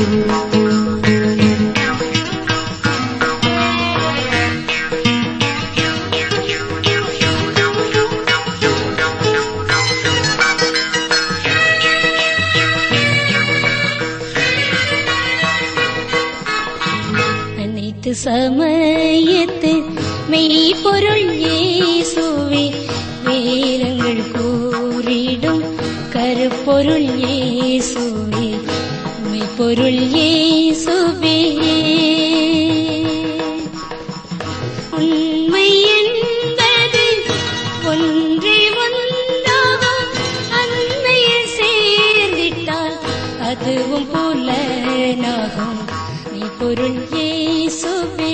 அனைத்து சமயத்து மெய்ப்பொருள் இயேசுவே வேதங்கள் கூறிடும் கருப்பொருள் இயேசுவே மெய்ப்பொருள் இயேசுவே உண்மை என்பது ஒன்றே ஒன்றாகும் அன்மையில் சேர்ந்திட்டால் அதுவும் புலனாகும் மெய்ப்பொருள் இயேசுவே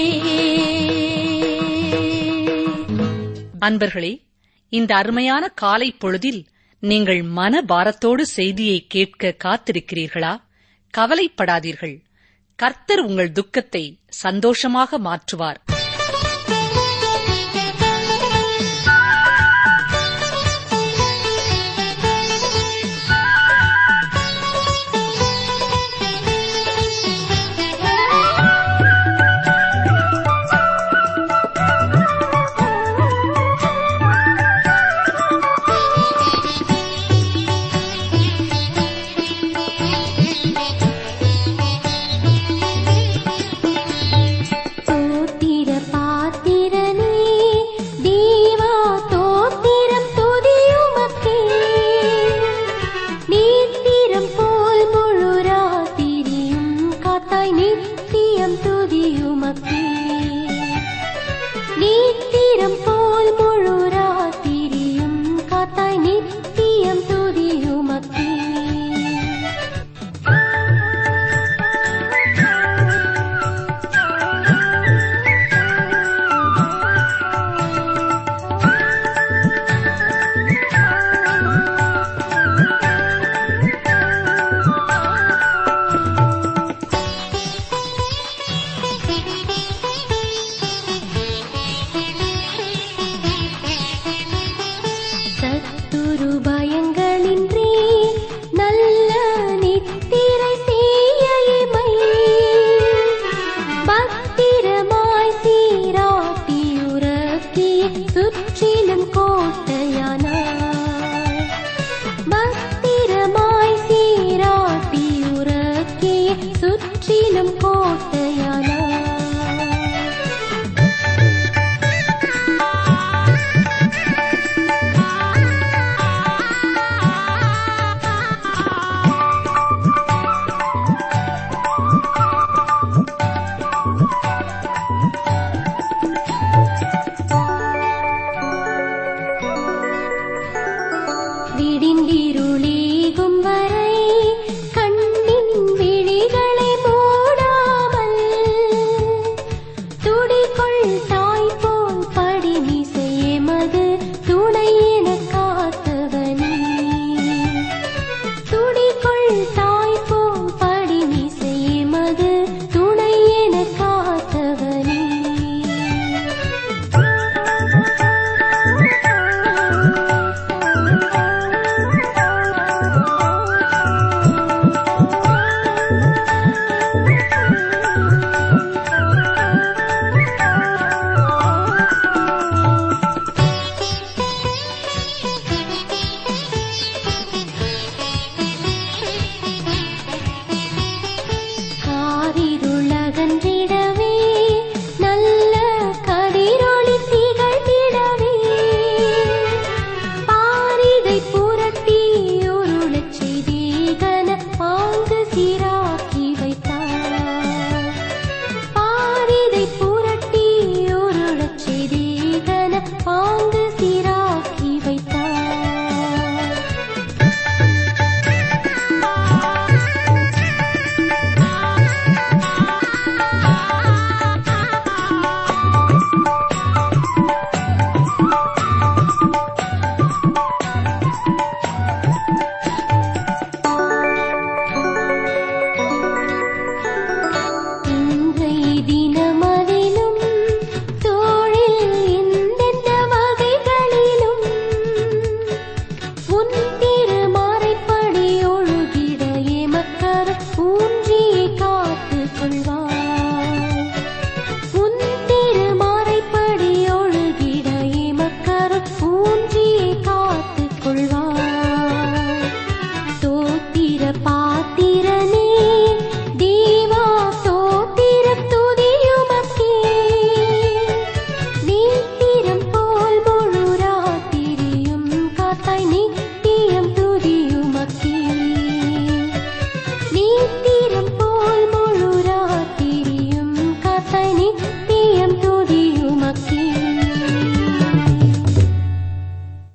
அன்பர்களே இந்த அருமையான காலை பொழுதில் நீங்கள் மன பாரத்தோடு செய்தியை கேட்க காத்திருக்கிறீர்களா கவலைப்படாதீர்கள் கர்த்தர் உங்கள் துக்கத்தை சந்தோஷமாக மாற்றுவார் தோத்திர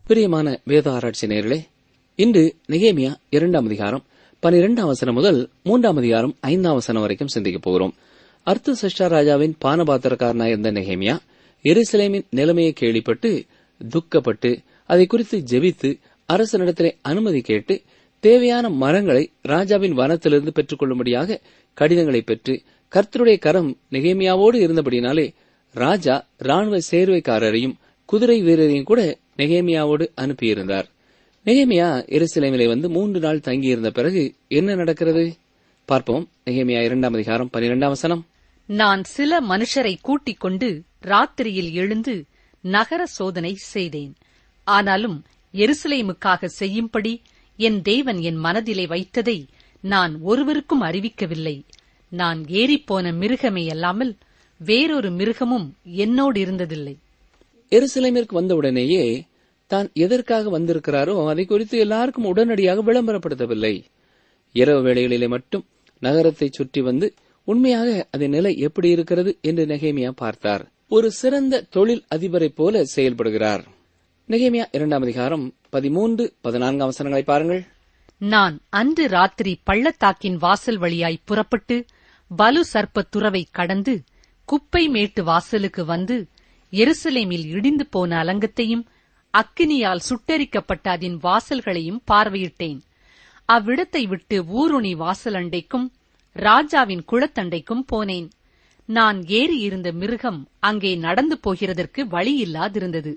பிரியமான வேத ஆராய்ச்சி நேயர்களே இன்று நெகேமியா இரண்டாம் அதிகாரம் பனிரெண்டாம் வசனம் முதல் மூன்றாம் அதிகாரம் ஐந்தாம் வசனம் வரைக்கும் சிந்திக்கப் போகிறோம் அர்த்த சஷ்டா ராஜாவின் பானபாத்திரக்காரனாய் இருந்த நெகேமியா எருசலேமின் நிலைமையை கேள்விப்பட்டு துக்கப்பட்டு அதை குறித்து ஜெபித்து அரசனிடத்திலே அனுமதி கேட்டு தேவையான மரங்களை ராஜாவின் வனத்திலிருந்து பெற்றுக் கொள்ளும்படியாக கடிதங்களை பெற்று கர்த்தருடைய கரம் நெகேமியாவோடு இருந்தபடினாலே ராஜா ராணுவ சேர்வைக்காரரையும் குதிரை வீரரையும் கூட நெகேமியாவோடு அனுப்பியிருந்தார் நெகேமியா எருசலேமிலே வந்து மூன்று நாள் தங்கியிருந்த பிறகு என்ன நடக்கிறது பார்ப்போம் நெகேமியா இரண்டாம் அதிகாரம் பனிரெண்டாம் வசனம் நான் சில மனுஷரை கூட்டிக் கொண்டு ராத்திரியில் எழுந்து நகர சோதனை செய்தேன் ஆனாலும் எருசலேமுக்காக செய்யும்படி என் தேவன் என் மனதிலே வைத்ததை நான் ஒருவருக்கும் அறிவிக்கவில்லை நான் ஏறிப்போன மிருகமே அல்லாமல் வேறொரு மிருகமும் என்னோடு இருந்ததில்லை எருசலேமிற்கு வந்தவுடனேயே தான் எதற்காக வந்திருக்கிறாரோ அதை குறித்து எல்லாருக்கும் உடனடியாக விளம்பரப்படுத்தவில்லை இரவு வேளைகளிலே மட்டும் நகரத்தை சுற்றி வந்து உண்மையாக அதன் நிலை எப்படி இருக்கிறது என்று நெகேமியா பார்த்தார் ஒரு சிறந்த தொழில் அதிபரைப் போல செயல்படுகிறார் நெகேமியா இரண்டாம் அதிகாரம் பதிமூன்று பதினான்காம் வசனங்களை பாருங்கள் நான் அன்று ராத்திரி பள்ளத்தாக்கின் வாசல் வழியாய் புறப்பட்டு பலு சர்ப்ப துறவை கடந்து குப்பை மேட்டு வாசலுக்கு வந்து எருசலேமில் இடிந்து போன அலங்கத்தையும் அக்கினியால் சுட்டெரிக்கப்பட்ட அதன் வாசல்களையும் பார்வையிட்டேன் அவ்விடத்தை விட்டு ஊருணி வாசலண்டைக்கும் ராஜாவின் குளத்தண்டைக்கும் போனேன் நான் ஏறி இருந்த மிருகம் அங்கே நடந்து போகிறதற்கு வழி இல்லாதிருந்தது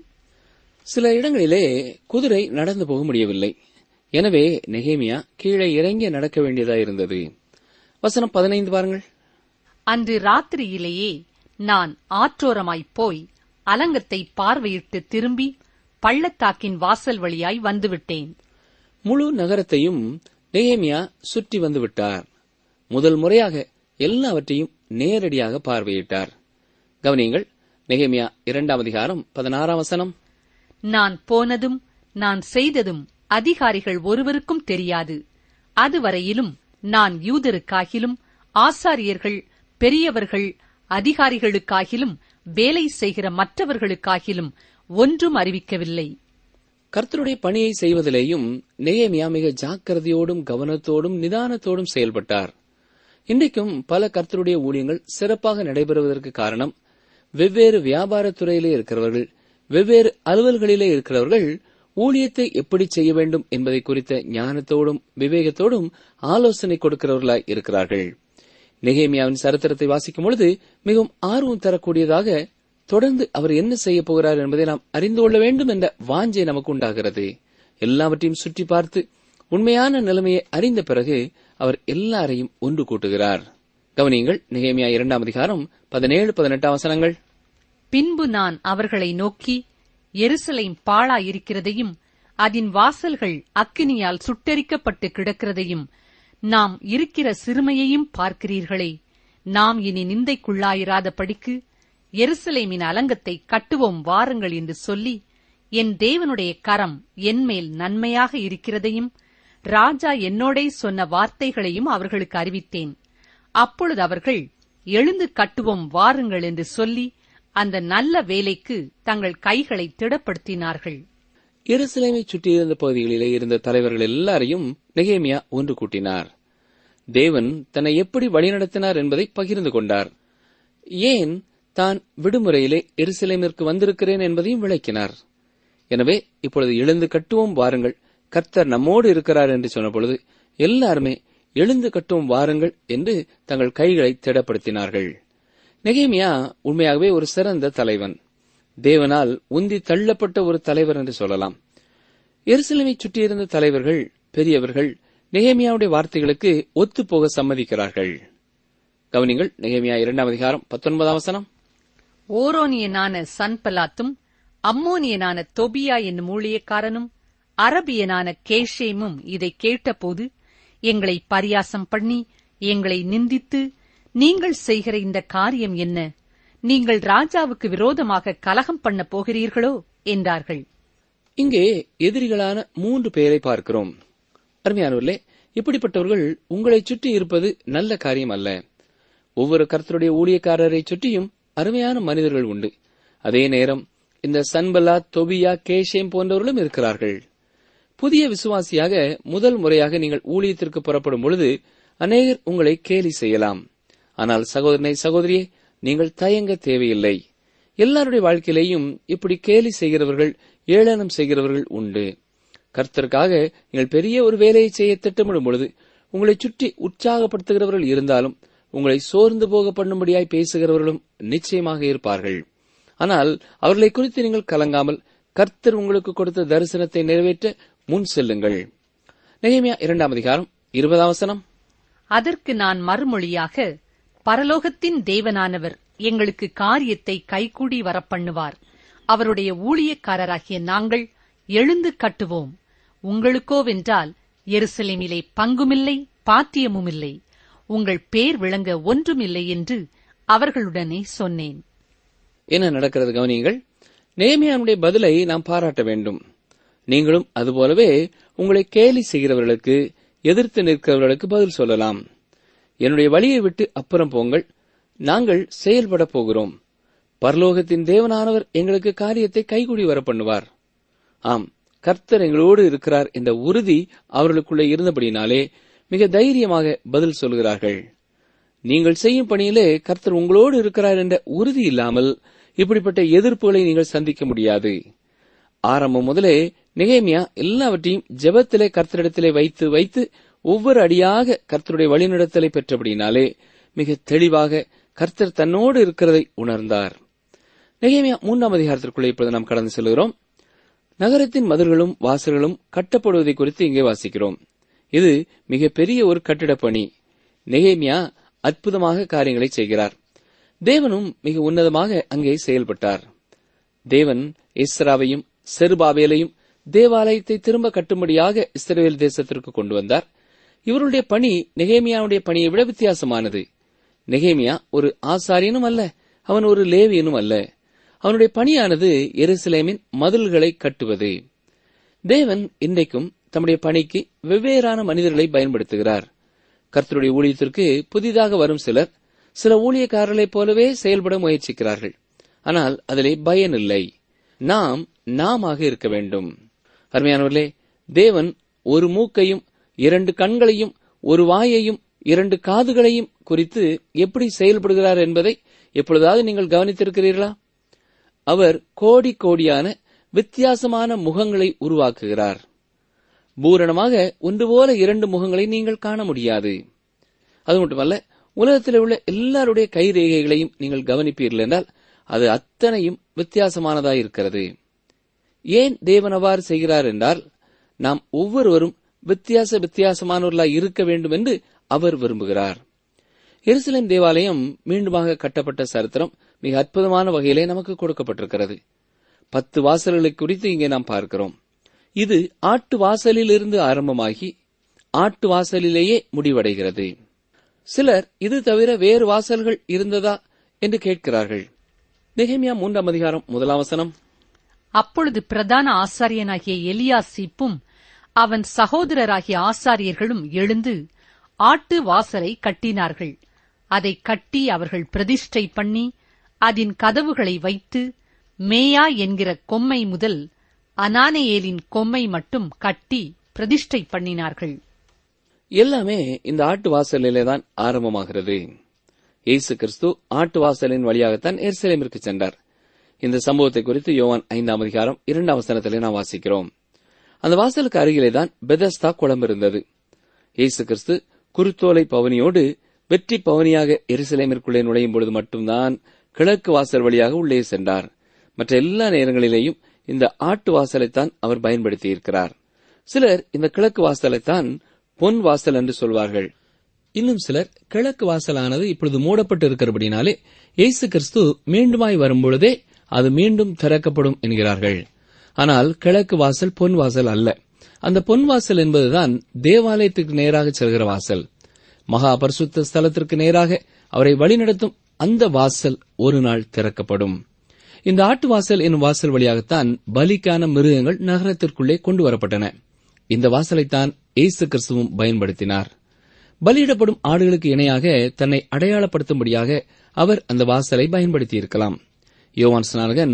சில இடங்களிலே குதிரை நடந்து போக முடியவில்லை எனவே நெகேமியா கீழே இறங்கி நடக்க வேண்டியதாயிருந்தது வசனம் பதினைந்து பாருங்கள் அன்று ராத்திரியிலேயே நான் ஆற்றோரமாய்ப் போய் அலங்கத்தை பார்வையிட்டு திரும்பி பள்ளத்தாக்கின் வாசல் வழியாய் வந்துவிட்டேன் முழு நகரத்தையும் நெகேமியா சுற்றி வந்து விட்டார் முதல் முறையாக எல்லாவற்றையும் நேரடியாக பார்வையிட்டார் கவனியங்கள் நெகேமியா இரண்டாம் அதிகாரம் பதினாறாம் வசனம் நான் போனதும் நான் செய்ததும் அதிகாரிகள் ஒருவருக்கும் தெரியாது அதுவரையிலும் நான் யூதருக்காகிலும் ஆசாரியர்கள் பெரியவர்கள் அதிகாரிகளுக்காகிலும் வேலை செய்கிற மற்றவர்களுக்காகிலும் ஒன்றும் அறிவிக்கவில்லை கர்த்தருடைய பணியை செய்வதிலேயும் நெகேமியா மிக ஜாக்கிரதையோடும் கவனத்தோடும் நிதானத்தோடும் செயல்பட்டார் இன்றைக்கும் பல கர்த்தருடைய ஊழியங்கள் சிறப்பாக நடைபெறுவதற்கு காரணம் வெவ்வேறு வியாபாரத் துறையிலே இருக்கிறவர்கள் வெவ்வேறு அலுவல்களிலே இருக்கிறவர்கள் ஊழியத்தை எப்படி செய்ய வேண்டும் என்பதை குறித்த ஞானத்தோடும் விவேகத்தோடும் ஆலோசனை கொடுக்கிறவர்களாய் இருக்கிறார்கள் நெகேமியாவின் சரித்திரத்தை வாசிக்கும் பொழுது மிகவும் ஆர்வம் தரக்கூடியதாக தொடர்ந்து அவர் என்ன செய்ய போகிறார் என்பதை நாம் அறிந்து கொள்ள வேண்டும் என்ற வாஞ்சை நமக்கு உண்டாகிறது எல்லாவற்றையும் சுற்றி பார்த்து உண்மையான நிலைமையை அறிந்த பிறகு அவர் எல்லாரையும் ஒன்று கூட்டுகிறார் கவனியங்கள் நெகேமியா இரண்டாம் அதிகாரம் பதினேழு பதினெட்டாம் வசனங்கள் பின்பு நான் அவர்களை நோக்கி எருசலேம் பாழாயிருக்கிறதையும் அதன் வாசல்கள் அக்கினியால் சுட்டெரிக்கப்பட்டு கிடக்கிறதையும் நாம் இருக்கிற சிறுமையையும் பார்க்கிறீர்களே நாம் இனி நிந்தைக்குள்ளாயிராதபடிக்கு எருசலேமின் அலங்கத்தை கட்டுவோம் வாருங்கள் என்று சொல்லி என் தேவனுடைய கரம் என்மேல் நன்மையாக இருக்கிறதையும் ராஜா என்னோடே சொன்ன வார்த்தைகளையும் அவர்களுக்கு அறிவித்தேன் அப்பொழுது அவர்கள் எழுந்து கட்டுவோம் வாருங்கள் என்று சொல்லி அந்த நல்ல வேலைக்கு தங்கள் கைகளை திடப்படுத்தினார்கள் எருசலேமை சுற்றியிருந்த பகுதிகளிலே இருந்த தலைவர்கள் எல்லாரையும் நெகேமியா ஒன்று கூட்டினார் தேவன் தன்னை எப்படி வழிநடத்தினார் என்பதை பகிர்ந்து கொண்டார் ஏன் தான் விடுமுறையிலே எருசலேமிற்கு வந்திருக்கிறேன் என்பதையும் விளக்கினார் எனவே இப்பொழுது எழுந்து கட்டுவோம் வாருங்கள் கர்த்தர் நம்மோடு இருக்கிறார் என்று சொன்னபொழுது எல்லாருமே எழுந்து கட்டுவோம் வாருங்கள் என்று தங்கள் கைகளை திடப்படுத்தினார்கள் நெகேமியா உண்மையாகவே ஒரு சிறந்த தலைவன் தேவனால் உந்தி தள்ளப்பட்ட ஒரு தலைவர் என்று சொல்லலாம் எருசலேமை சுற்றியிருந்த தலைவர்கள் பெரியவர்கள் நெகேமியாவுடைய வார்த்தைகளுக்கு ஒத்துப்போக சம்மதிக்கிறார்கள் கவனிங்கள் நெகேமியா இரண்டாம் அதிகாரம் பத்தொன்பதாம் வசனம் ஓரோனியனான சன்பலாத்தும் அம்மோனியனான தொபியா என்னும் ஊழியக்காரனும் அரபியனான கேஷேமும் இதை கேட்டபோது எங்களை பரியாசம் பண்ணி எங்களை நிந்தித்து நீங்கள் செய்கிற இந்த காரியம் என்ன நீங்கள் ராஜாவுக்கு விரோதமாக கலகம் பண்ண போகிறீர்களோ என்றார்கள் இங்கே எதிரிகளான மூன்று பேரை பார்க்கிறோம் அருமையானவர்களே இப்படிப்பட்டவர்கள் உங்களை சுற்றி இருப்பது நல்ல காரியம் அல்ல ஒவ்வொரு கர்த்தருடைய ஊழியக்காரரை சுற்றியும் அருமையான மனிதர்கள் உண்டு அதே நேரம் இந்த சன்பலா தொபியா கேஷேம் போன்றவர்களும் இருக்கிறார்கள் புதிய விசுவாசியாக முதல் முறையாக நீங்கள் ஊழியத்திற்கு புறப்படும் பொழுது அநேகர் உங்களை கேலி செய்யலாம் ஆனால் சகோதரனை சகோதரியே நீங்கள் தயங்க தேவையில்லை எல்லாருடைய வாழ்க்கையிலேயும் இப்படி கேலி செய்கிறவர்கள் ஏளனம் செய்கிறவர்கள் உண்டு கர்த்தருக்காக நீங்கள் பெரிய ஒரு வேலையை செய்ய திட்டமிடும் பொழுது உங்களை சுற்றி உற்சாகப்படுத்துகிறவர்கள் இருந்தாலும் உங்களை சோர்ந்து போக பண்ணும்படியாய் பேசுகிறவர்களும் நிச்சயமாக இருப்பார்கள் ஆனால் அவர்களை குறித்து நீங்கள் கலங்காமல் கர்த்தர் உங்களுக்கு கொடுத்த தரிசனத்தை நிறைவேற்ற முன் செல்லுங்கள் நெகேமியா இரண்டாம் அதிகாரம் இருபதாம் வசனம் அதற்கு நான் மறுமொழியாக பரலோகத்தின் தேவனானவர் எங்களுக்கு காரியத்தை கைகூடி வரப்பண்ணுவார் அவருடைய ஊழியக்காரராகிய நாங்கள் எழுந்து கட்டுவோம் உங்களுக்கோவென்றால் எருசலேமிலே பங்குமில்லை பாத்தியமுமில்லை உங்கள் பேர் விளங்க ஒன்றுமில்லை என்று அவர்களுடனே சொன்னேன் என்ன நடக்கிறது கவனியுங்கள் நேமியானுடைய பதிலை நாம் பாராட்ட வேண்டும் நீங்களும் அதுபோலவே உங்களை கேலி செய்கிறவர்களுக்கு எதிர்த்து நிற்கிறவர்களுக்கு பதில் சொல்லலாம் என்னுடைய வழியை விட்டு அப்புறம் போங்கள் நாங்கள் செயல்பட போகிறோம் பரலோகத்தின் தேவனானவர் எங்களுக்கு காரியத்தை கைகூடி வர பண்ணுவார் ஆம் கர்த்தர் எங்களோடு இருக்கிறார் என்ற உறுதி அவர்களுக்குள்ளே இருந்தபடினாலே மிக தைரியமாக பதில் சொல்கிறார்கள் நீங்கள் செய்யும் பணியிலே கர்த்தர் உங்களோடு இருக்கிறார் என்ற உறுதி இல்லாமல் இப்படிப்பட்ட எதிர்ப்புகளை நீங்கள் சந்திக்க முடியாது ஆரம்பம் முதலே நிகேமியா எல்லாவற்றையும் ஜெபத்திலே கர்த்தரிடத்திலே வைத்து வைத்து ஒவ்வொரு அடியாக கர்த்தருடைய வழிநடத்தலை பெற்றபடினாலே மிக தெளிவாக கர்த்தர் தன்னோடு இருக்கிறதை உணர்ந்தார் நெகேமியா மூன்றாம் அதிகாரத்திற்குள்ளே இப்பொழுது நாம் கடந்து செல்கிறோம் நகரத்தின் மதில்களும் வாசல்களும் கட்டப்படுவதை குறித்து இங்கே வாசிக்கிறோம் இது மிக பெரிய ஒரு கட்டிடப் பணி நெகேமியா அற்புதமாக காரியங்களை செய்கிறார் தேவனும் மிக உன்னதமாக அங்கே செயல்பட்டார் தேவன் இஸ்ராவையும் செருபாபேலையும் தேவாலயத்தை திரும்ப கட்டும்படியாக இஸ்ரவேல் தேசத்திற்கு கொண்டு வந்தார் இவருடைய பணி நெகேமியாவுடைய பணியை விட வித்தியாசமானது நெகேமியா ஒரு ஆசாரியனும் அல்ல அவன் ஒரு லேவியனும் அல்ல அவனுடைய பணியானது எருசலேமின் மதில்களை கட்டுவது தேவன் இன்றைக்கும் தம்முடைய பணிக்கு வெவ்வேறான மனிதர்களை பயன்படுத்துகிறார் கர்த்தருடைய ஊழியத்திற்கு புதிதாக வரும் சிலர் சில ஊழியக்காரர்களைப் போலவே செயல்பட முயற்சிக்கிறார்கள் ஆனால் அதிலே பயன் இல்லை நாம் நாமாக இருக்க வேண்டும் அருமையானவர்களே தேவன் ஒரு மூக்கையும் இரண்டு கண்களையும் ஒரு வாயையும் இரண்டு காதுகளையும் குறித்து எப்படி செயல்படுகிறார் என்பதை எப்பொழுதாவது நீங்கள் கவனித்திருக்கிறீர்களா அவர் கோடி கோடியான வித்தியாசமான முகங்களை உருவாக்குகிறார் பூரணமாக ஒன்று போல இரண்டு முகங்களை நீங்கள் காண முடியாது அது மட்டுமல்ல உலகத்தில் உள்ள எல்லாருடைய கைரேகைகளையும் நீங்கள் கவனிப்பீர்கள் என்றால் அது அத்தனையும் வித்தியாசமானதாயிருக்கிறது ஏன் தேவன் அவ்வாறு செய்கிறார் என்றால் நாம் ஒவ்வொருவரும் வித்தியாச வித்தியாசமானவர்களாய் இருக்க வேண்டும் என்று அவர் விரும்புகிறார் எருசலேம் தேவாலயம் மீண்டுமாக கட்டப்பட்ட சரித்திரம் மிக அற்புதமான வகையிலே நமக்கு கொடுக்கப்பட்டிருக்கிறது பத்து வாசல்களை குறித்து இங்கே நாம் பார்க்கிறோம் இது ஆட்டு வாசலில் இருந்து ஆரம்பமாகி ஆட்டு வாசலிலேயே முடிவடைகிறது சிலர் இது தவிர வேறு வாசல்கள் இருந்ததா என்று கேட்கிறார்கள் நெகேமியா மூன்றாம் அதிகாரம் முதலாம் வசனம் அப்பொழுது பிரதான ஆசாரியனாகிய எலியாசிப்பும் அவன் சகோதரராகிய ஆசாரியர்களும் எழுந்து ஆட்டு வாசலை கட்டினார்கள் அதை கட்டி அவர்கள் பிரதிஷ்டை பண்ணி அதன் கதவுகளை வைத்து மேயா என்கிற கொம்மை முதல் அனானேயேலின் கொம்மை மட்டும் கட்டி பிரதிஷ்டை பண்ணினார்கள் எல்லாமே இந்த ஆட்டு வாசலிலே தான் ஆரம்பமாகிறது இயேசு கிறிஸ்து ஆட்டு வாசலின் வழியாகத்தான் எருசலேமிற்கு சென்றார் இந்த சம்பவத்தை குறித்து யோவான் ஐந்தாம் அதிகாரம் இரண்டாம் வசனத்திலே நாம் வாசிக்கிறோம் அந்த வாசலுக்கு அருகிலே தான் பெதஸ்தா குளம் இருந்தது இயேசு கிறிஸ்து குருத்தோலை பவனியோடு வெற்றி பவனியாக எருசலேமிற்குள்ளே நுழையும் பொழுது மட்டும்தான் கிழக்கு வாசல் வழியாக உள்ளே சென்றார் மற்ற எல்லா நேரங்களிலேயும் இந்த ஆட்டு வாசலைத்தான் அவர் பயன்படுத்தியிருக்கிறார் சிலர் இந்த கிழக்கு வாசலைத்தான் பொன் வாசல் என்று சொல்வார்கள் இன்னும் சிலர் கிழக்கு வாசலானது இப்பொழுது மூடப்பட்டு இருக்கிறபடினாலே இயேசு கிறிஸ்து மீண்டுமாய் வரும்பொழுதே அது மீண்டும் திறக்கப்படும் என்கிறார்கள் ஆனால் கிழக்கு வாசல் பொன் வாசல் அல்ல அந்த பொன் வாசல் என்பதுதான் தேவாலயத்துக்கு நேராக செல்கிற வாசல் மகா பரிசுத்த ஸ்தலத்திற்கு நேராக அவரை வழிநடத்தும் அந்த வாசல் ஒரு நாள் திறக்கப்படும் இந்த ஆட்டு வாசல் என்னும் வாசல் வழியாகத்தான் பலிக்கான மிருகங்கள் நகரத்திற்குள்ளே கொண்டு வரப்பட்டன இந்த வாசலைத்தான் இயேசு கிறிஸ்துவும் பயன்படுத்தினார் பலியிடப்படும் ஆடுகளுக்கு இணையாக தன்னை அடையாளப்படுத்தும்படியாக அவர் அந்த வாசலை பயன்படுத்தியிருக்கலாம் யோவான் ஸ்நானகன்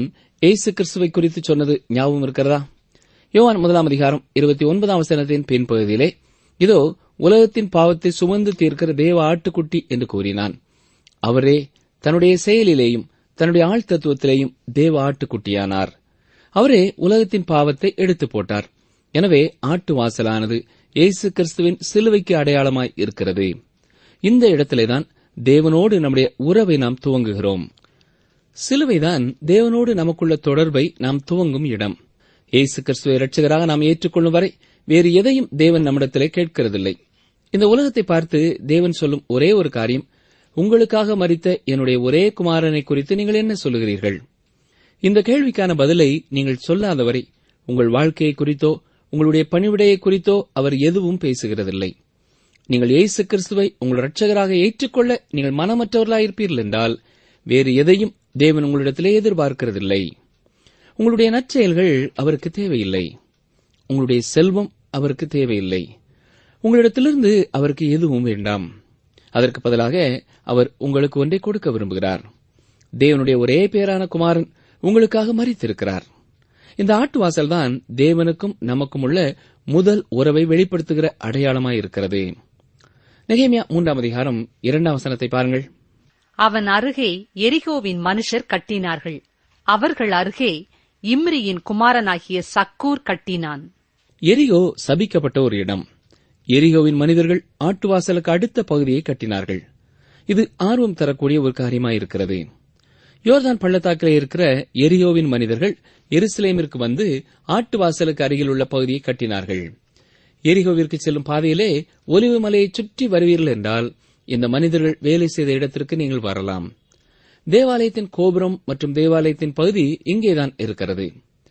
இயேசு கிறிஸ்துவை குறித்து சொன்னது ஞாபகம் இருக்கிறதா யோவான் முதலாம் அதிகாரம் இருபத்தி ஒன்பதாம் வசனத்தின் பின் பகுதியிலே இதோ உலகத்தின் பாவத்தை சுமந்து தீர்க்கிற தேவ ஆட்டுக்குட்டி என்று கூறினான் அவரே தன்னுடைய செயலிலேயும் தன்னுடைய ஆள் தத்துவத்திலேயும் தேவ ஆட்டுக்குட்டியானார் அவரே உலகத்தின் பாவத்தை எடுத்து போட்டார் எனவே ஆட்டு வாசலானது இயேசு கிறிஸ்துவின் சிலுவைக்கு அடையாளமாய் இருக்கிறது இந்த இடத்திலேதான் தேவனோடு நம்முடைய உறவை நாம் துவங்குகிறோம் சிலுவைதான் தேவனோடு நமக்குள்ள தொடர்பை நாம் துவங்கும் இடம் இயேசு கிறிஸ்துவை இரட்சகராக நாம் ஏற்றுக்கொள்ளும் வரை வேறு எதையும் தேவன் நம்மிடத்திலே கேட்கிறதில்லை இந்த உலகத்தை பார்த்து தேவன் சொல்லும் ஒரே ஒரு காரியம் உங்களுக்காக மறித்த என்னுடைய ஒரே குமாரனை குறித்து நீங்கள் என்ன சொல்லுகிறீர்கள் இந்த கேள்விக்கான பதிலை நீங்கள் சொல்லாதவரை உங்கள் வாழ்க்கையை குறித்தோ உங்களுடைய பணிவிடையை குறித்தோ அவர் எதுவும் பேசுகிறதில்லை நீங்கள் இயேசு கிறிஸ்துவை உங்கள் இரட்சகராக ஏற்றுக்கொள்ள நீங்கள் மனமற்றவர்களாயிருப்பீர்கள் என்றால் வேறு எதையும் தேவன் உங்களிடத்திலே எதிர்பார்க்கிறதில்லை உங்களுடைய நற்செயல்கள் அவருக்கு தேவையில்லை உங்களுடைய செல்வம் அவருக்கு தேவையில்லை உங்களிடத்திலிருந்து அவருக்கு எதுவும் வேண்டாம் அதற்கு பதிலாக அவர் உங்களுக்கு ஒன்றை கொடுக்க விரும்புகிறார் தேவனுடைய ஒரே பேரான குமாரன் உங்களுக்காக மறித்திருக்கிறார் இந்த ஆட்டுவாசல் தான் தேவனுக்கும் நமக்கும் உள்ள முதல் உறவை வெளிப்படுத்துகிற அடையாளமாயிருக்கிறது நெகேமியா மூன்றாம் அதிகாரம் இரண்டாம் வசனத்தை பாருங்கள் அவன் அருகே எரிகோவின் மனுஷர் கட்டினார்கள் அவர்கள் அருகே இம்ரியின் குமாரனாகிய சக்கூர் கட்டினான் எரிகோ சபிக்கப்பட்ட ஒரு இடம் எரிகோவின் மனிதர்கள் ஆட்டுவாசலுக்கு அடுத்த பகுதியை கட்டினார்கள் இது ஆர்வம் தரக்கூடிய ஒரு காரியமாயிருக்கிறது யோர்தான் பள்ளத்தாக்கிலே இருக்கிற எரியோவின் மனிதர்கள் எருசலேமிற்கு வந்து ஆட்டுவாசலுக்கு அருகில் உள்ள பகுதியை கட்டினார்கள் எரிகோவிற்கு செல்லும் பாதையிலே ஒலிவு மலையை சுற்றி வருவீர்கள் என்றால் இந்த மனிதர்கள் வேலை செய்த இடத்திற்கு நீங்கள் வரலாம் தேவாலயத்தின் கோபுரம் மற்றும் தேவாலயத்தின் பகுதி இங்கேதான் இருக்கிறது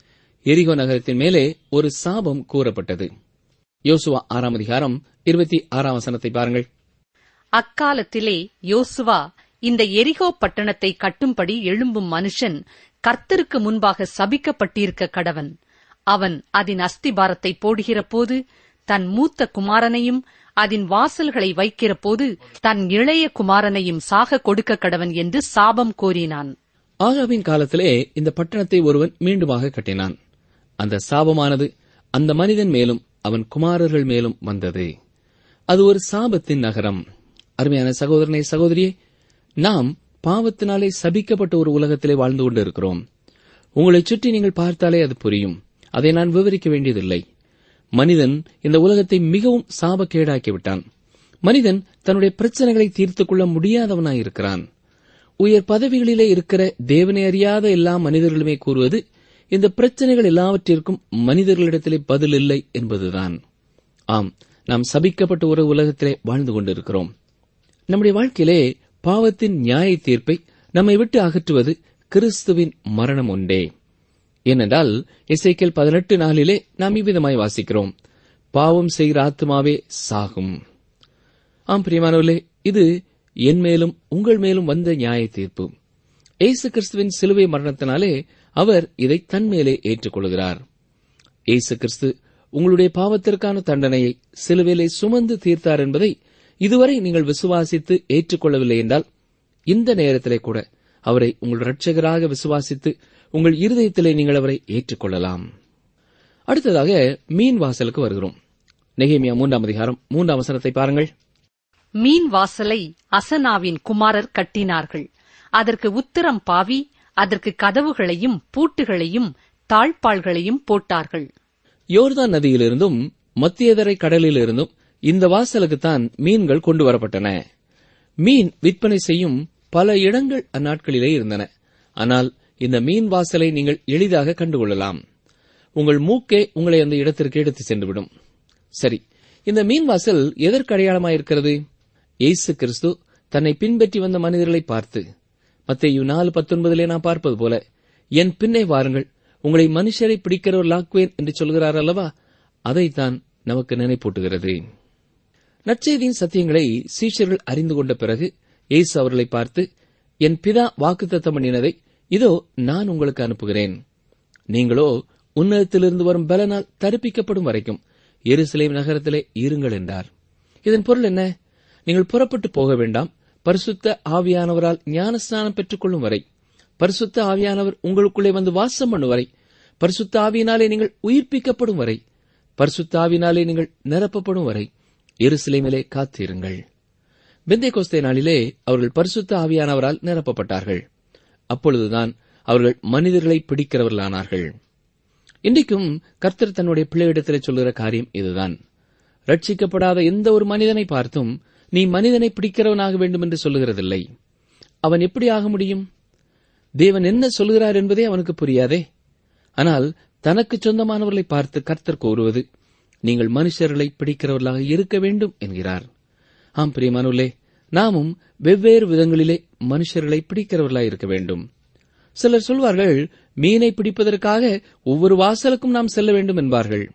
எரிகோ நகரத்தின் மேலே ஒரு சாபம் கூறப்பட்டது யோசுவா ஆறாம் அதிகாரம் இருபத்தி ஆறாம் வசனத்தை பாருங்கள் அக்காலத்திலே யோசுவா இந்த எரிகோ பட்டணத்தை கட்டும்படி எழும்பும் மனுஷன் கர்த்தருக்கு முன்பாக சபிக்கப்பட்டிருக்க கடவன் அவன் அதன் அஸ்திபாரத்தை போடுகிற போது தன் மூத்த குமாரனையும் அதன் வாசல்களை வைக்கிற போது தன் இளைய குமாரனையும் சாக கொடுக்க கடவன் என்று சாபம் கோரினான் ஆகாவின் காலத்திலே இந்த பட்டணத்தை ஒருவன் மீண்டுமாக கட்டினான் அந்த சாபமானது அந்த மனிதன் மேலும் அவன் குமாரர்கள் மேலும் வந்தது அது ஒரு சாபத்தின் நகரம் அருமையான சகோதரனை சகோதரியே நாம் பாவத்தினாலே சபிக்கப்பட்ட ஒரு உலகத்திலே வாழ்ந்து கொண்டிருக்கிறோம் உங்களைச் சுற்றி நீங்கள் பார்த்தாலே அது புரியும் அதை நான் விவரிக்க வேண்டியதில்லை மனிதன் இந்த உலகத்தை மிகவும் சாபக்கேடாக்கிவிட்டான் மனிதன் தன்னுடைய பிரச்சனைகளை தீர்த்துக் கொள்ள முடியாதவனாயிருக்கிறான் உயர் பதவிகளிலே இருக்கிற தேவனை அறியாத எல்லா மனிதர்களுமே கூறுவது இந்த பிரச்சனைகள் எல்லாவற்றிற்கும் மனிதர்களிடத்திலே பதில் இல்லை என்பதுதான் ஆம் நாம் சபிக்கப்பட்ட ஒரு உலகத்திலே வாழ்ந்து கொண்டிருக்கிறோம் நம்முடைய வாழ்க்கையிலே பாவத்தின் நியாய தீர்ப்பை நம்மை விட்டு அகற்றுவது கிறிஸ்துவின் மரணம் உண்டே ஏனென்றால் இசைக்கேல் பதினெட்டு நாளிலே நாம் இவ்விதமாய் வாசிக்கிறோம் பாவம் செய்கிற ஆத்மாவே சாகும் ஆம் பிரியமானவர்களே இது என் மேலும் உங்கள் மேலும் வந்த நியாய தீர்ப்பு இயேசு கிறிஸ்துவின் சிலுவை மரணத்தினாலே அவர் இதை தன்மேலே ஏற்றுக்கொள்கிறார் இயேசு கிறிஸ்து உங்களுடைய பாவத்திற்கான தண்டனையை சிலுவையிலே சுமந்து தீர்த்தார் என்பதை இதுவரை நீங்கள் விசுவாசித்து ஏற்றுக்கொள்ளவில்லை என்றால் இந்த நேரத்திலே கூட அவரை உங்கள் இரட்சகராக விசுவாசித்து உங்கள் இருதயத்திலே நீங்கள் அவரை ஏற்றுக்கொள்ளலாம் அடுத்ததாக மீன் வாசலுக்கு வருகிறோம் நெகேமியா மூன்றாம் அதிகாரம் மூன்றாம் வசனத்தை பாருங்கள் மீன் வாசலை அசனாவின் குமாரர் கட்டினார்கள் அதற்கு உத்திரம் பாவி அதற்கு கதவுகளையும் பூட்டுகளையும் தாழ்பாள்களையும் போட்டார்கள் யோர்தான் நதியிலிருந்தும் மத்தியதரை கடலிலிருந்தும் இந்த வாசலுக்குத்தான் மீன்கள் கொண்டு வரப்பட்டன மீன் விற்பனை செய்யும் பல இடங்கள் அந்நாட்களிலே இருந்தன ஆனால் இந்த மீன் வாசலை நீங்கள் எளிதாக கண்டுகொள்ளலாம் உங்கள் மூக்கே உங்களை அந்த இடத்திற்கு எடுத்து சென்றுவிடும் சரி இந்த மீன் வாசல் எதற்கு அடையாளமாயிருக்கிறது இயேசு கிறிஸ்து தன்னை பின்பற்றி வந்த மனிதர்களை பார்த்து மத்தேயு நாலு பத்தொன்பதிலே நான் பார்ப்பது போல என் பின்னே வாருங்கள் உங்களை மனுஷரை பிடிக்கிறவர்களாக்குவேன் என்று சொல்கிறார் அல்லவா அதைத்தான் நமக்கு நினைப்பூட்டுகிறது நற்செய்தியின் சத்தியங்களை சீஷர்கள் அறிந்து கொண்ட பிறகு இயேசு அவர்களை பார்த்து என் பிதா வாக்குத்தத்தம் பண்ணினதை இதோ நான் உங்களுக்கு அனுப்புகிறேன் நீங்களோ உன்னதத்திலிருந்து வரும் பலனால் தரிப்பிக்கப்படும் வரைக்கும் எருசலேம் நகரத்திலே இருங்கள் என்றார் இதன் பொருள் என்ன நீங்கள் புறப்பட்டு போக வேண்டாம் பரிசுத்த ஆவியானவரால் ஞானஸ்நானம் பெற்றுக் கொள்ளும் வரை பரிசுத்த ஆவியானவர் உங்களுக்குள்ளே வந்து வாசம் பண்ணும் வரை பரிசுத்த ஆவியினாலே நீங்கள் உயிர்ப்பிக்கப்படும் வரை பரிசுத்த ஆவியினாலே நீங்கள் நிரப்பப்படும் வரை எருசலேமிலே காத்திருங்கள் பெந்தை கோஸ்தே நாளிலே அவர்கள் பரிசுத்த ஆவியானவரால் நிரப்பப்பட்டார்கள் அப்பொழுதுதான் அவர்கள் மனிதர்களை பிடிக்கிறவர்களானார்கள் இன்றைக்கும் கர்த்தர் தன்னுடைய பிள்ளையிடத்திலே சொல்லுகிற காரியம் இதுதான் ரட்சிக்கப்படாத எந்த ஒரு மனிதனை பார்த்தும் நீ மனிதனை பிடிக்கிறவனாக வேண்டும் என்று சொல்லுகிறதில்லை அவன் எப்படி ஆக முடியும் தேவன் என்ன சொல்கிறார் என்பதே அவனுக்கு புரியாதே ஆனால் தனக்கு சொந்தமானவர்களை பார்த்து கர்த்தர் கூறுவது நீங்கள் மனுஷர்களை பிடிக்கிறவர்களாக இருக்க வேண்டும் என்கிறார் ஆம் பிரியமானுள்ளே நாமும் வெவ்வேறு விதங்களிலே மனுஷர்களை பிடிக்கிறவர்களாக இருக்க வேண்டும் சிலர் சொல்வார்கள் மீனை பிடிப்பதற்காக ஒவ்வொரு வாசலுக்கும் நாம் செல்ல வேண்டும் என்பார்கள்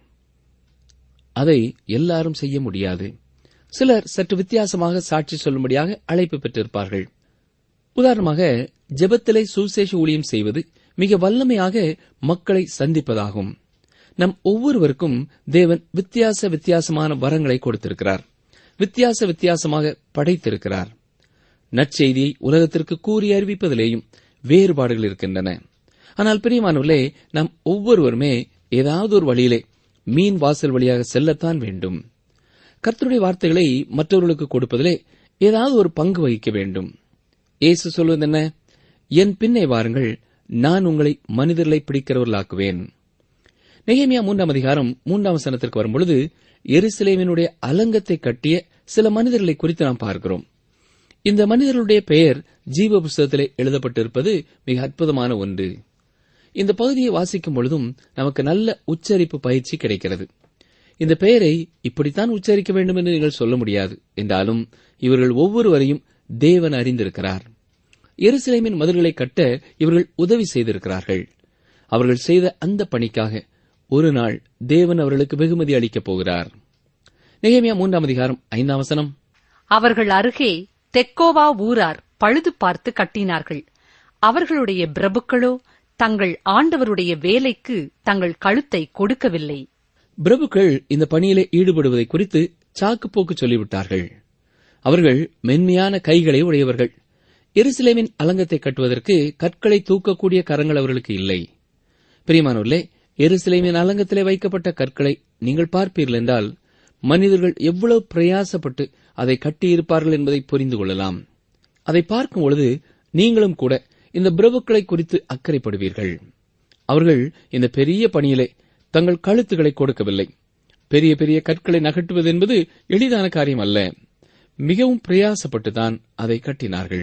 அதை எல்லாரும் செய்ய முடியாது சிலர் சற்று வித்தியாசமாக சாட்சி சொல்லும்படியாக அழைப்பு பெற்றிருப்பார்கள் உதாரணமாக ஜெபத்திலே சுசேஷ ஊழியம் செய்வது மிக வல்லமையாக மக்களை சந்திப்பதாகும் நம் ஒவ்வொருவருக்கும் தேவன் வித்தியாச வித்தியாசமான வரங்களை கொடுத்திருக்கிறார் வித்தியாச வித்தியாசமாக படைத்திருக்கிறார் நற்செய்தியை உலகத்திற்கு கூறி அறிவிப்பதிலேயும் வேறுபாடுகள் இருக்கின்றன ஆனால் பிரியமானவர்களே நாம் ஒவ்வொருவருமே ஏதாவது ஒரு வழியிலே மீன் வாசல் வழியாக செல்லத்தான் வேண்டும் கர்த்தருடைய வார்த்தைகளை மற்றவர்களுக்கு கொடுப்பதிலே ஏதாவது ஒரு பங்கு வகிக்க வேண்டும் இயேசு சொல்வது என்ன என் பின்னே வாருங்கள் நான் உங்களை மனிதர்களை பிடிக்கிறவர்களாக்குவேன் நெகேமியா மூன்றாம் அதிகாரம் மூன்றாம் வசனத்திற்கு வரும்பொழுது எருசலேமினுடைய அலங்கத்தை கட்டிய சில மனிதர்களை குறித்து நாம் பார்க்கிறோம் இந்த மனிதர்களுடைய பெயர் ஜீவ புஸ்தகத்திலே எழுதப்பட்டிருப்பது மிக அற்புதமான ஒன்று இந்த பகுதியை வாசிக்கும் பொழுதும் நமக்கு நல்ல உச்சரிப்பு பயிற்சி கிடைக்கிறது இந்த பெயரை இப்படித்தான் உச்சரிக்க வேண்டும் என்று நீங்கள் சொல்ல முடியாது என்றாலும் இவர்கள் ஒவ்வொருவரையும் தேவன் அறிந்திருக்கிறார் எருசலேமின் மதில்களை கட்ட இவர்கள் உதவி செய்திருக்கிறார்கள் அவர்கள் செய்த அந்த பணிக்காக ஒரு நாள் தேவன் அவர்களுக்கு வெகுமதி அளிக்கப் போகிறார் நெகேமியா மூன்றாம் அதிகாரம் ஐந்தாம் வசனம் அவர்கள் அருகே தெக்கோவா ஊரார் பழுது பார்த்து கட்டினார்கள் அவர்களுடைய பிரபுக்களோ தங்கள் ஆண்டவருடைய வேலைக்கு தங்கள் கழுத்தை கொடுக்கவில்லை பிரபுக்கள் இந்த பணியிலே ஈடுபடுவதை குறித்து சாக்குப்போக்கு சொல்லிவிட்டார்கள் அவர்கள் மென்மையான கைகளை உடையவர்கள் எருசலேமின் அலங்கத்தை கட்டுவதற்கு கற்களை தூக்கக்கூடிய கரங்கள் அவர்களுக்கு இல்லை பிரியமானவர்களே எருசலேமின் அலங்கத்திலே வைக்கப்பட்ட கற்களை நீங்கள் பார்ப்பீர்கள் என்றால் மனிதர்கள் எவ்வளவு பிரயாசப்பட்டு அதை கட்டியிருப்பார்கள் என்பதை புரிந்து கொள்ளலாம் அதை பார்க்கும் பொழுது நீங்களும் கூட இந்த பிரபுக்களை குறித்து அக்கறைப்படுவீர்கள் அவர்கள் இந்த பெரிய பணியிலே தங்கள் கழுத்துக்களை கொடுக்கவில்லை பெரிய பெரிய கற்களை நகட்டுவது என்பது எளிதான காரியம் அல்ல மிகவும் பிரயாசப்பட்டுதான் அதை கட்டினார்கள்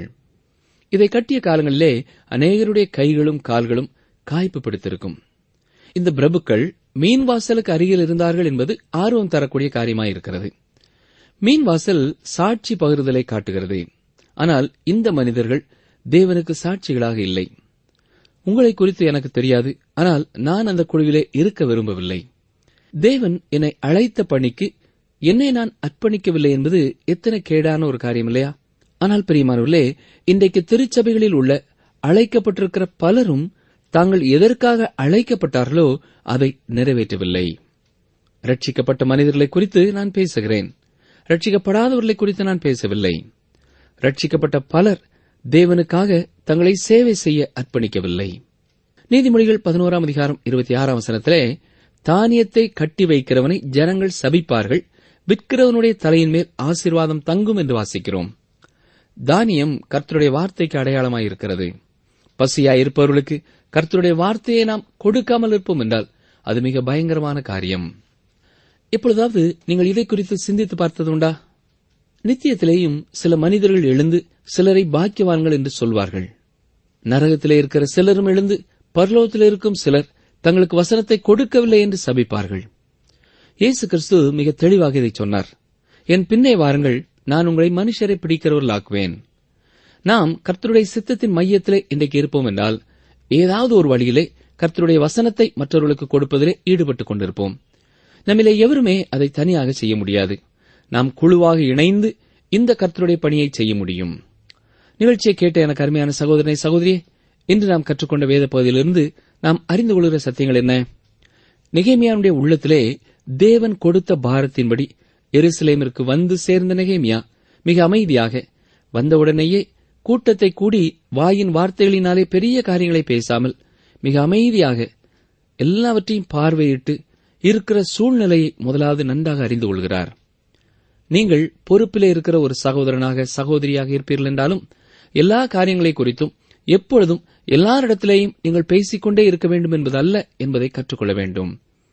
இதை கட்டிய காலங்களிலே அநேகருடைய கைகளும் கால்களும் காய்ப்பு பிடித்திருக்கும் இந்த பிரபுக்கள் மீன் வாசலுக்கு அருகில் இருந்தார்கள் என்பது ஆர்வம் தரக்கூடிய காரியமாயிருக்கிறது மீன் வாசல் சாட்சி பகிர்தலை காட்டுகிறது ஆனால் இந்த மனிதர்கள் தேவனுக்கு சாட்சிகளாக இல்லை உங்களை குறித்து எனக்கு தெரியாது ஆனால் நான் அந்த குழுவிலே இருக்க விரும்பவில்லை தேவன் என்னை அழைத்த பணிக்கு என்னை நான் அர்ப்பணிக்கவில்லை என்பது எத்தனை கேடான ஒரு காரியம் இல்லையா ஆனால் பிரியமானவர்களே இன்றைக்கு திருச்சபைகளில் உள்ள அழைக்கப்பட்டிருக்கிற பலரும் தாங்கள் எதற்காக அழைக்கப்பட்டார்களோ அதை நிறைவேற்றவில்லை ரட்சிக்கப்பட்ட மனிதர்களை குறித்து நான் பேசுகிறேன் ரட்சிக்கப்படாதவர்களை குறித்து நான் பேசவில்லை ரட்சிக்கப்பட்ட பலர் தேவனுக்காக தங்களை சேவை செய்ய அர்ப்பணிக்கவில்லை நீதிமொழிகள் பதினோராம் அதிகாரம் இருபத்தி ஆறாம் வசனத்திலே தானியத்தை கட்டி வைக்கிறவனை ஜனங்கள் சபிப்பார்கள் விற்கிறவனுடைய தலையின் மேல் ஆசீர்வாதம் தங்கும் என்று வாசிக்கிறோம் தானியம் கர்த்தருடைய வார்த்தைக்கு அடையாளமாயிருக்கிறது பசியாய் இருப்பவர்களுக்கு கர்த்தருடைய வார்த்தையை நாம் கொடுக்காமல் இருப்போம் என்றால் அது மிக பயங்கரமான காரியம் இப்பொழுதாவது நீங்கள் இதை குறித்து சிந்தித்து பார்த்ததுண்டா நித்தியத்திலேயும் சில மனிதர்கள் எழுந்து சிலரை பாக்கியவான்கள் என்று சொல்வார்கள் நரகத்திலே இருக்கிற சிலரும் எழுந்து பரலோகத்தில் இருக்கும் சிலர் தங்களுக்கு வசனத்தை கொடுக்கவில்லை என்று சபிப்பார்கள் இயேசு கிறிஸ்து மிக தெளிவாக இதை சொன்னார் என் பின்னே வாருங்கள் நான் உங்களை மனுஷரை பிடிக்கிறவர்களாக்குவேன் நாம் கர்த்தருடைய சித்தத்தின் மையத்திலே இன்றைக்கு இருப்போம் என்றால் ஏதாவது ஒரு வழியிலே கர்த்தருடைய வசனத்தை மற்றவர்களுக்கு கொடுப்பதிலே ஈடுபட்டுக் கொண்டிருப்போம் நம்மிலே எவருமே அதை தனியாக செய்ய முடியாது நாம் குழுவாக இணைந்து இந்த கர்த்தருடைய பணியை செய்ய முடியும் நிகழ்ச்சியை கேட்ட எனக்கு அருமையான சகோதரனை சகோதரியே இன்று நாம் கற்றுக்கொண்ட வேத பகுதியிலிருந்து நாம் அறிந்து கொள்கிற சத்தியங்கள் என்ன நெகேமியாவுடைய உள்ளத்திலே தேவன் கொடுத்த பாரத்தின்படி எருசலேமிற்கு வந்து சேர்ந்த நெகேமியா மிக அமைதியாக வந்தவுடனேயே கூட்டத்தை கூடி வாயின் வார்த்தைகளினாலே பெரிய காரியங்களை பேசாமல் மிக அமைதியாக எல்லாவற்றையும் பார்வையிட்டு இருக்கிற சூழ்நிலையை முதலாவது நன்றாக அறிந்து கொள்கிறார் நீங்கள் பொறுப்பிலே இருக்கிற ஒரு சகோதரனாக சகோதரியாக இருப்பீர்கள் என்றாலும் எல்லா காரியங்களை குறித்தும் எப்பொழுதும் எல்லாரிடத்திலேயும் நீங்கள் பேசிக்கொண்டே இருக்க வேண்டும் என்பதல்ல என்பதை கற்றுக்கொள்ள வேண்டும்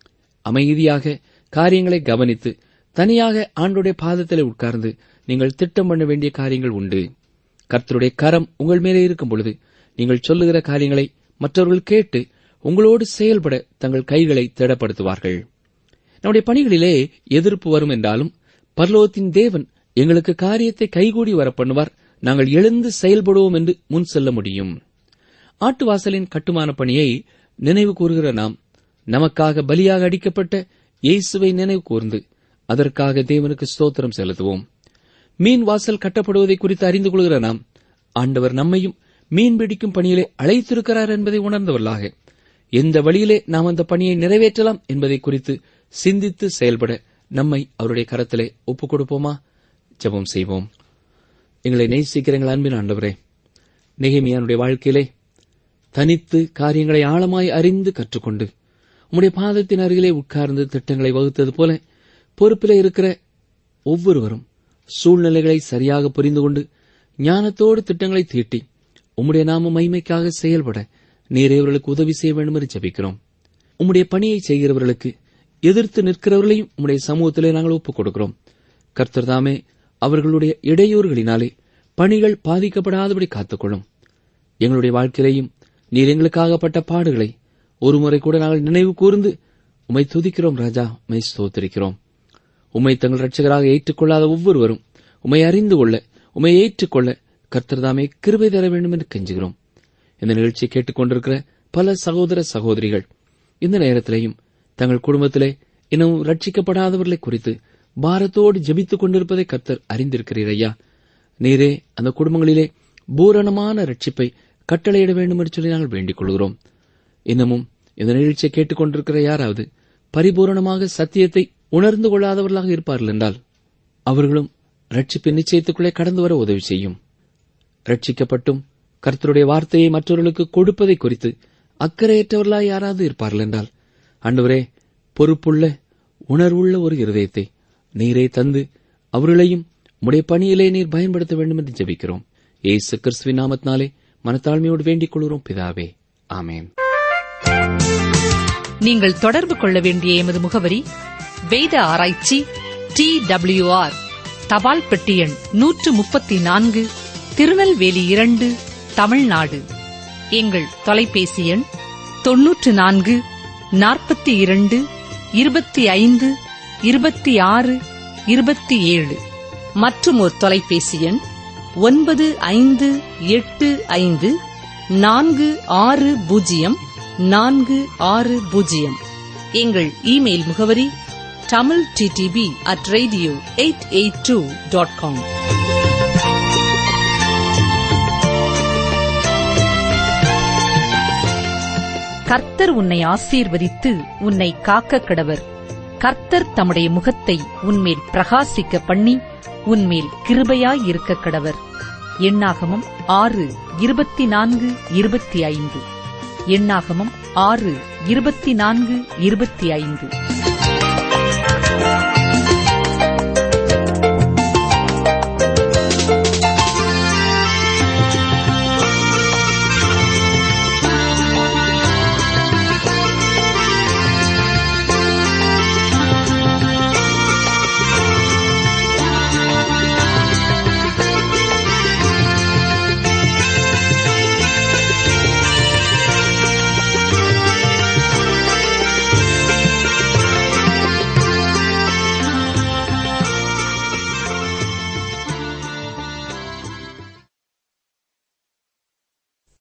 அமைதியாக காரியங்களை கவனித்து தனியாக ஆண்டுடைய பாதத்திலே உட்கார்ந்து நீங்கள் திட்டம் பண்ண வேண்டிய காரியங்கள் உண்டு கர்த்தருடைய கரம் உங்கள் மேலே இருக்கும் பொழுது நீங்கள் சொல்லுகிற காரியங்களை மற்றவர்கள் கேட்டு உங்களோடு செயல்பட தங்கள் கைகளை திடப்படுத்துவார்கள் நம்முடைய பணிகளிலே எதிர்ப்பு வரும் என்றாலும் பரலோகத்தின் தேவன் எங்களுக்கு காரியத்தை கைகூடி வர பண்ணுவார் நாங்கள் எழுந்து செயல்படுவோம் என்று முன் செல்ல முடியும் ஆட்டுவாசலின் கட்டுமான பணியை நினைவு கூறுகிற நாம் நமக்காக பலியாக அடிக்கப்பட்ட இயேசுவை நினைவு கூர்ந்து அதற்காக தேவனுக்கு ஸ்தோத்திரம் செலுத்துவோம் மீன் வாசல் கட்டப்படுவதை குறித்து அறிந்து கொள்கிற நாம் ஆண்டவர் நம்மையும் மீன் பிடிக்கும் பணியிலே அழைத்திருக்கிறார் என்பதை உணர்ந்தவர்களாக எந்த வழியிலே நாம் அந்த பணியை நிறைவேற்றலாம் என்பதை குறித்து சிந்தித்து செயல்பட நம்மை அவருடைய கரத்திலே ஒப்புக் கொடுப்போமா ஜெபம் செய்வோம் எங்களை நேசிக்கிற எங்கள் அன்பின் ஆண்டவரே நெகேமியானுடைய வாழ்க்கையிலே தனித்து காரியங்களை ஆழமாய் அறிந்து கற்றுக்கொண்டு உம்முடைய பாதத்தின் அருகிலே உட்கார்ந்து திட்டங்களை வகுத்தது போல பொறுப்பிலே இருக்கிற ஒவ்வொருவரும் சூழ்நிலைகளை சரியாக புரிந்து கொண்டு ஞானத்தோடு திட்டங்களை தீட்டி உம்முடைய நாம மைமைக்காக செயல்பட நீரே அவர்களுக்கு உதவி செய்ய வேண்டும் என்று ஜெபிக்கிறோம் உம்முடைய பணியை செய்கிறவர்களுக்கு எதிர்த்து நிற்கிறவர்களையும் உம்முடைய சமூகத்திலே நாங்கள் ஒப்புக் கொடுக்கிறோம் கர்த்தர் தாமே அவர்களுடைய இடையூறுகளினாலே பணிகள் பாதிக்கப்படாதபடி காத்துக்கொள்ளும் எங்களுடைய வாழ்க்கையிலேயும் நீர் எங்களுக்காகப்பட்ட பாடுகளை ஒருமுறை கூட நாங்கள் நினைவு கூர்ந்து உம்மை துதிக்கிறோம் ராஜா உம்மை ஸ்தோத்திரிக்கிறோம் உம்மை தங்கள் இரட்சகராக ஏற்றுக்கொள்ளாத ஒவ்வொருவரும் உம்மை அறிந்து கொள்ள உம்மை ஏற்றுக்கொள்ள கர்த்தர் தாமே கிருபை தர வேண்டும் என்று கெஞ்சுகிறோம் இந்த நிகழ்ச்சியை கேட்டுக்கொண்டிருக்கிற பல சகோதர சகோதரிகள் இந்த நேரத்திலேயும் தங்கள் குடும்பத்திலே இன்னும் ரட்சிக்கப்படாதவர்களை குறித்து பாரத்தோடு ஜெபித்துக் கொண்டிருப்பதை கர்த்தர் அறிந்திருக்கிறீர் ஐயா நீரே அந்த குடும்பங்களிலே பூரணமான ரட்சிப்பை கட்டளையிட வேண்டும் என்று சொல்லி நாங்கள் வேண்டிக் கொள்கிறோம் இன்னமும் இந்த நிகழ்ச்சியை கேட்டுக்கொண்டிருக்கிற யாராவது பரிபூரணமாக சத்தியத்தை உணர்ந்து கொள்ளாதவர்களாக இருப்பார்கள் என்றால் அவர்களும் ரட்சிப்பின் நிச்சயத்துக்குள்ளே கடந்து வர உதவி செய்யும் ரட்சிக்கப்பட்டும் கர்த்தருடைய வார்த்தையை மற்றவர்களுக்கு கொடுப்பதை குறித்து அக்கறையற்றவர்களாய் யாராவது இருப்பார்கள் என்றால் ஆண்டவரே பொறுப்புள்ள உணர்வுள்ள ஒரு இருதயத்தை நீரே தந்து அவர்களையும் உடைய பணியிலே நீர் பயன்படுத்த வேண்டும் என்று ஜெபிக்கிறோம் ஏசு கிறிஸ்துவின் நாமத்தினாலே மனத்தாழ்மையோடு வேண்டிக் கொள்கிறோம் பிதாவே ஆமேன் நீங்கள் தொடர்பு கொள்ள வேண்டிய எமது முகவரி வேத ஆராய்ச்சி டி ஆர் தபால் பெட்டி எண் நூற்று முப்பத்தி நான்கு திருநெல்வேலி இரண்டு தமிழ்நாடு எங்கள் தொலைபேசி எண் தொன்னூற்று நான்கு நாற்பத்தி இரண்டு இருபத்தி ஐந்து இருபத்தி ஆறு இருபத்தி ஏழு மற்றும் ஒரு தொலைபேசி எண் ஒன்பது ஐந்து எட்டு ஐந்து நான்கு ஆறு பூஜ்ஜியம் நான்கு ஆறு பூஜ்ஜியம் எங்கள் இமெயில் முகவரி Tamil DTP at radio eight eight two dot com கர்த்தர் உன்னை ஆசீர்வதித்து உன்னை காக்க கடவர் கர்த்தர் தம்முடைய முகத்தை உன்மேல் பிரகாசிக்க பண்ணி உன்மேல் கிருபையாயிருக்க கடவர் எண்ணாகமம் ஆறு இருபத்தி நான்கு இருபத்தி ஐந்து எண்ணாகமம் ஆறு இருபத்தி நான்கு இருபத்தி ஐந்து